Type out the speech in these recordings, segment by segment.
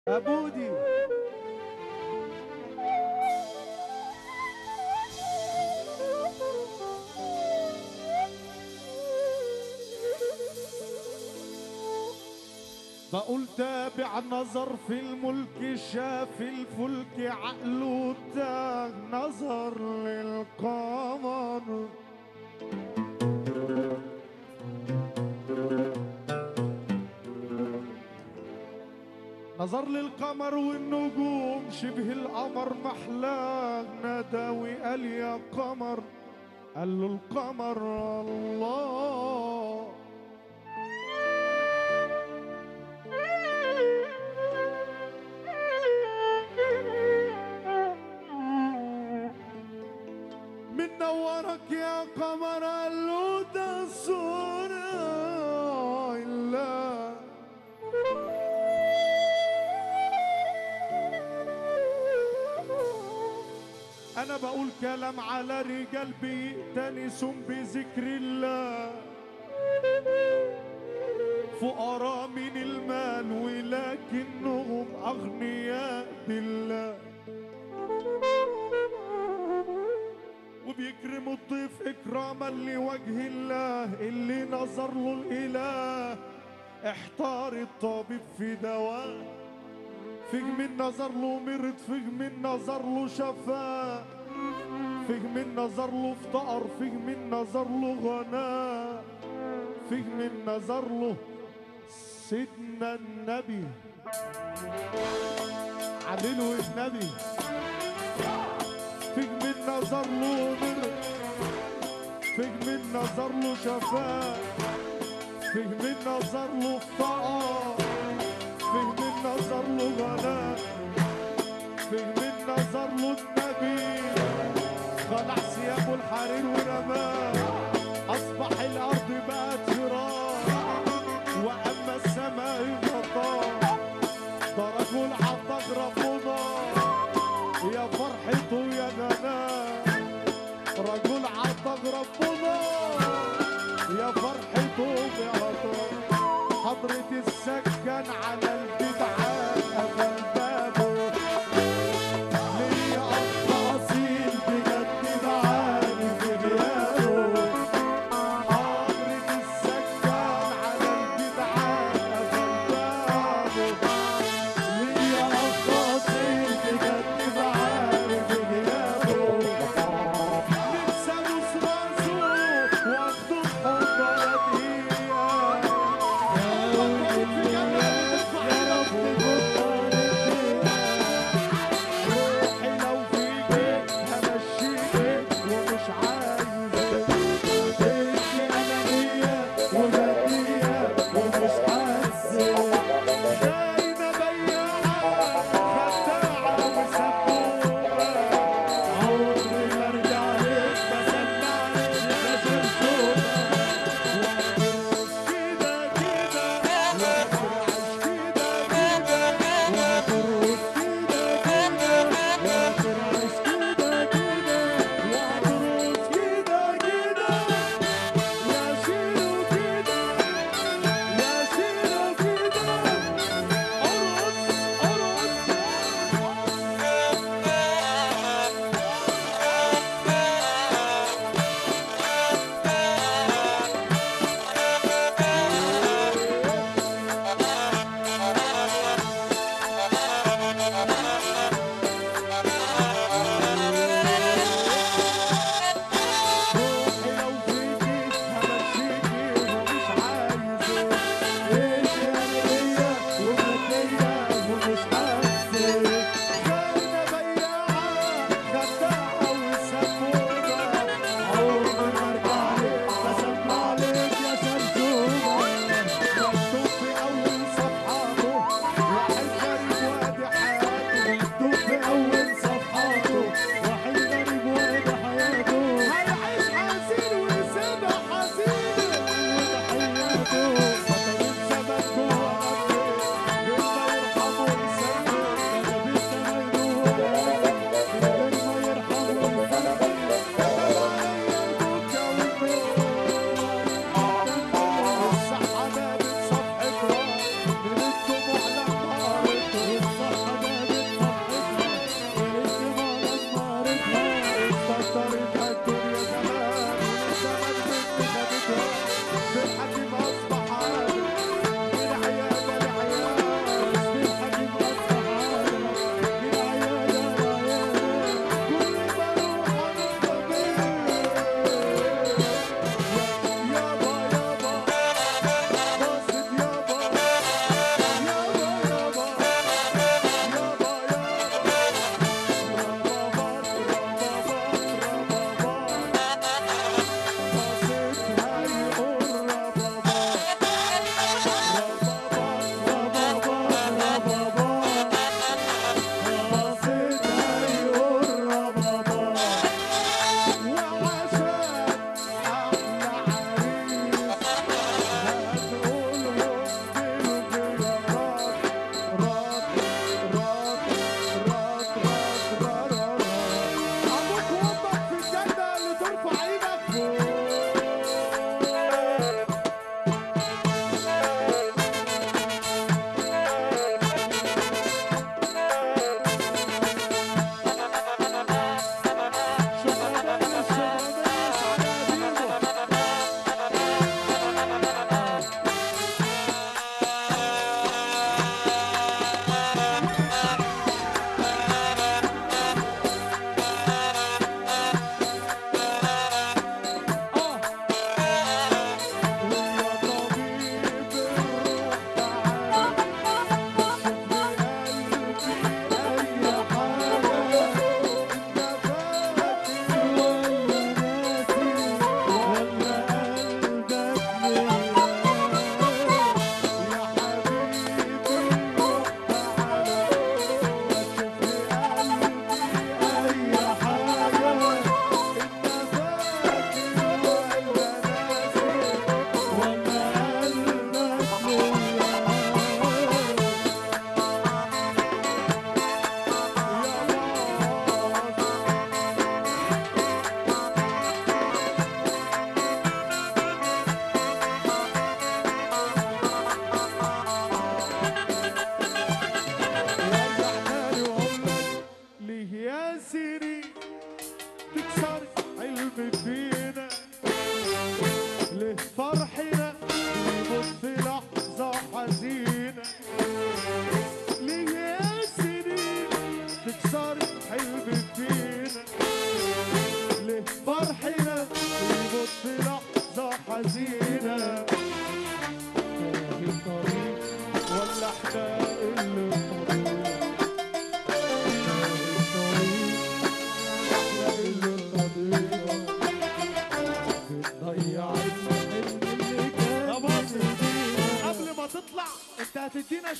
أبودي بقول تابع نظر في الملك شاف الفلك عقله تاه نظر للقمر نظر للقمر والنجوم شبه القمر محلاه نادى وقال يا قمر قال له القمر الله من نورك يا قمر قال له ده صورة الله انا بقول كلام على رجال بيأتنسوا بذكر الله فقراء من المال ولكنهم اغنياء بالله وبيكرموا الضيف اكراما لوجه الله اللي نظر له الاله احتار الطبيب في دواء فيه من نظر له مرض فيه من نظر له شفاء فيه من نظر له افتقر فيه من نظر له غناء فيه من نظر له سيدنا النبي عللوا النبي فيه من نظر له مرض فيه من نظر له شفاء فيه من نظر له افتقر فيه من نظر له غناء فيه من نظر له النبي خلع ثيابه الحرير ورماه اصبح الارض بقت فراش واما السماء غطاه ده رجل عطاك ربنا يا فرحته يا غناه رجل عطاك ربنا يا فرحته يا غناه حضرة السكن على البدعة قفل بابه ليا أخ أصيل بجد بعاني في غيابه حضرة السكن على البدعة قفل بابه ليا أخ أصيل بجد بعاني في غيابه نفسي أبوس راسه وأخده بحضن يديه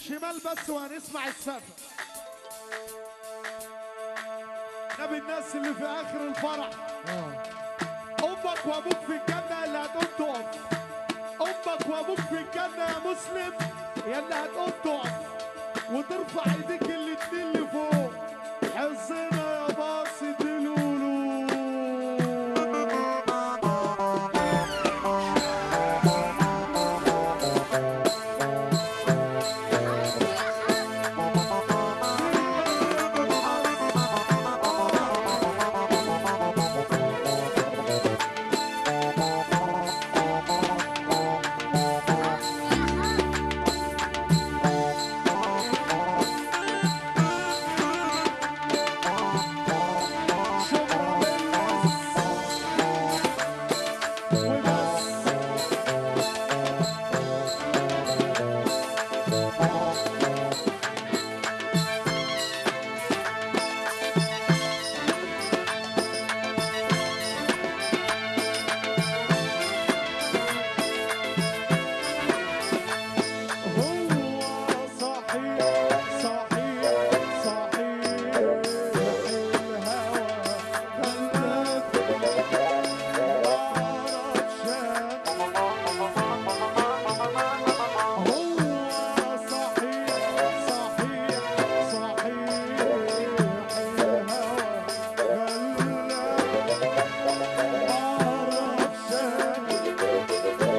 الشمال بس وهنسمع السقف نبي الناس اللي في اخر الفرح امك وابوك في الجنه اللي هتقوم تقف امك وابوك في الجنه يا مسلم يا اللي هتقوم تقف وترفع ايديك الاتنين لفوق حظنا يا باصت القلوب شبرا بالنص وبس هو صحيح صحيح صحيح الهوى خلاك هو صحيح صحيح صحيح الهوى خلاك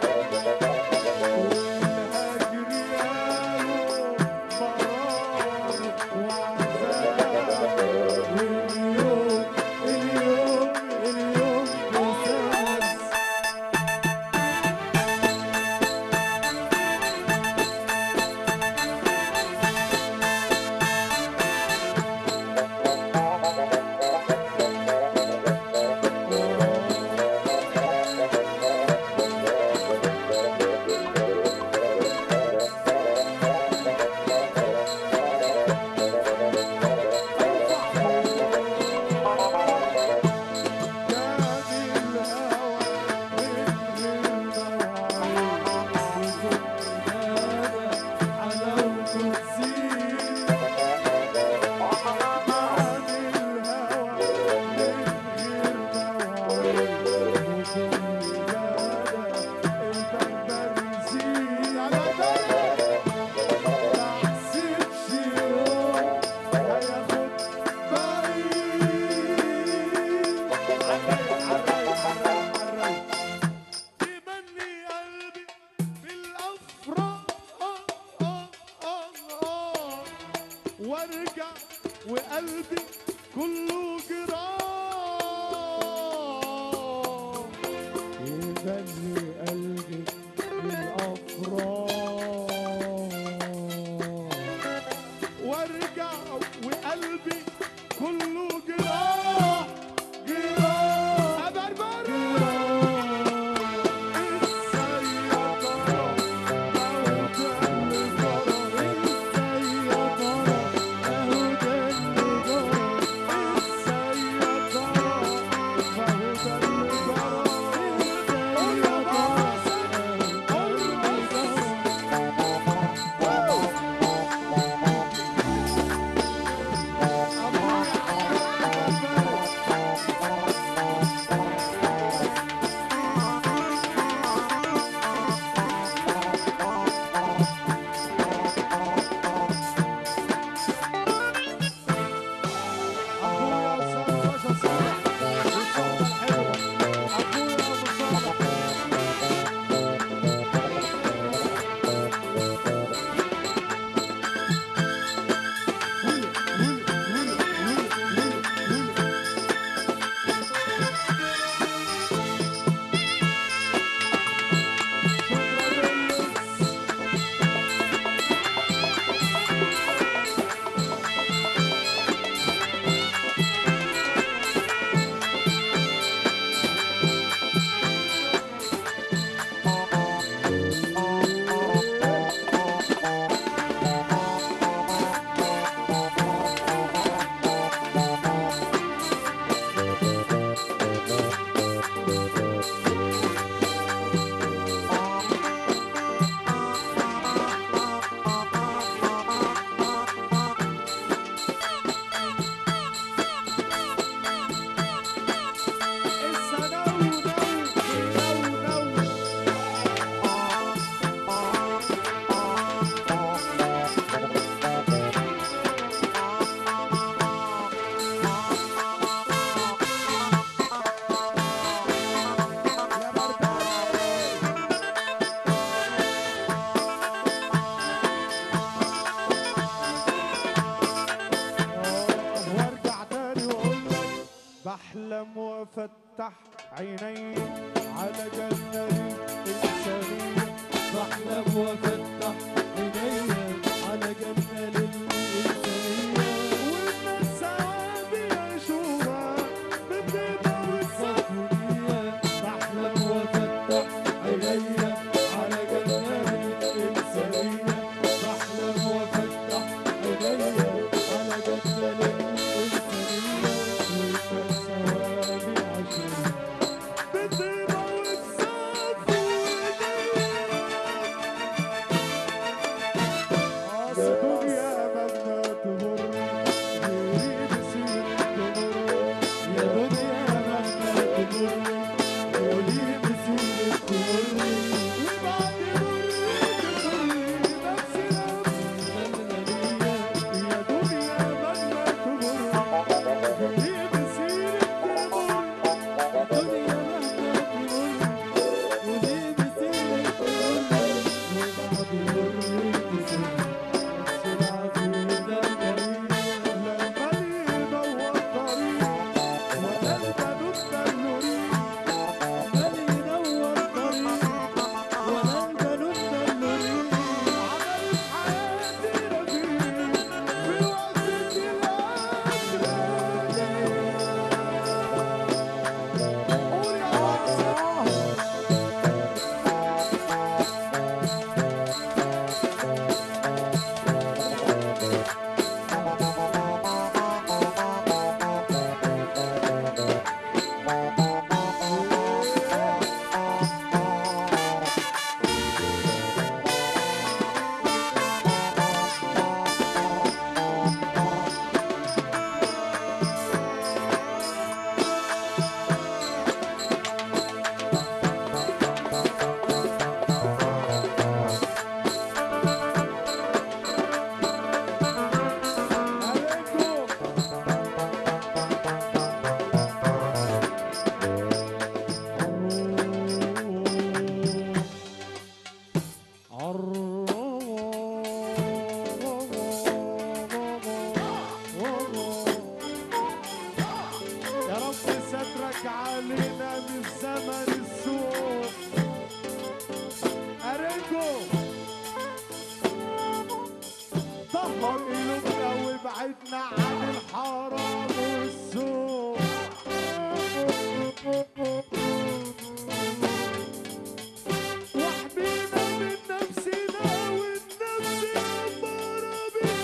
يمني قلبي بالافراح وارجع وقلبي كله جراح يمني قلبي بالافراح وارجع وقلبي كله جراح جراح ابربر Oh, بحلم وافتح عيني على جنة الإنسانية بحلم وافتح عيني على جنة للإنسانية والناس سوابي يشوفها بالطيبة والصف الصفونية بحلم وافتح عيني على جنة للإنسانية بحلم وافتح عيني على جنة للإنسانية والناس سوابي عشرين بالطيبة والصف أصدق يا مهما تمر غيري بسير تمر يا دنيا مهما تمر قولي بسيرة تمر وبعد مريت تخلي نفسي نفسي الغنية يا دنيا مهما تمر غيري بسير تمر دنيا مهما تمر قولي بسيرة تمر وبعد مريت بسيرة نفس العزيزة الغنية لما يدور طريق ولا البنود دلورين من ينور طريق ولا البنود دلورين عمل حياتي رفيق في وقت الأسرة قول يا واسع عليكم يا رب سترك علينا من زمن السوء أريكم طهر قلوبنا وابعدنا عن الحرام والسوء واحمينا من نفسنا والنفس أمارة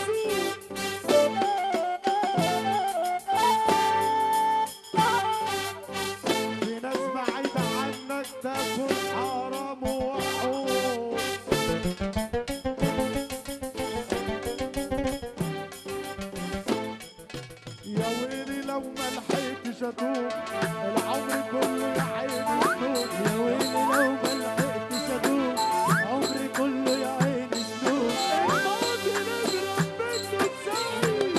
بالسوء في ناس بعيدة عنك تاكل حرام وحقوق يا ويلي لو ما لحقتش اتوب العمر كله يا عيني سنوب يا ويلي لو ما لحقتش ادوب عمري كله يا عيني السوق الماضي نضرب منه تساوي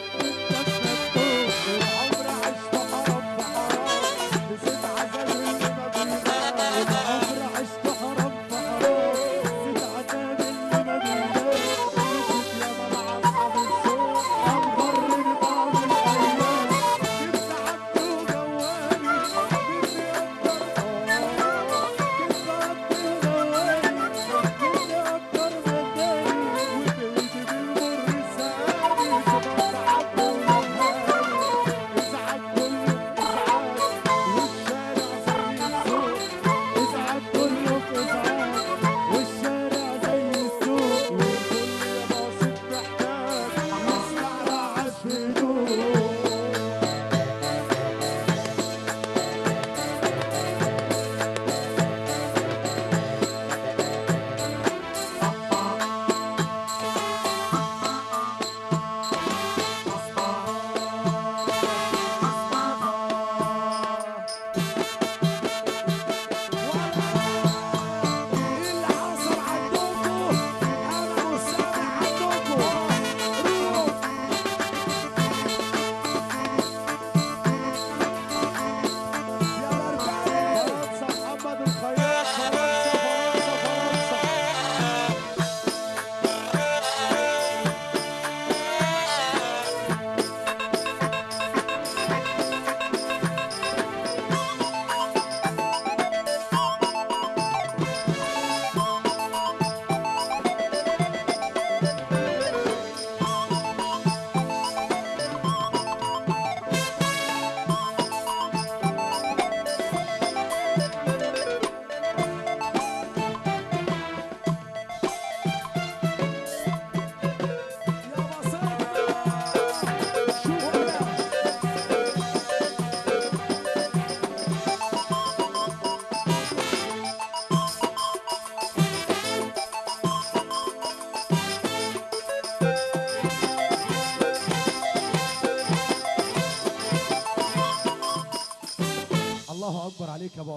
العمر عشت حرام في حرام نسيت عذاب اللي ما بينام العمر عشت حرام في حرام زيد عذاب اللي ما بينام نسيت يا ملعب حب السوق انظر لبعض الايام جبت عبد وجوالي حبيبي اكتر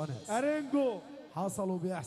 ونس ارنجو حصلوا بيحصل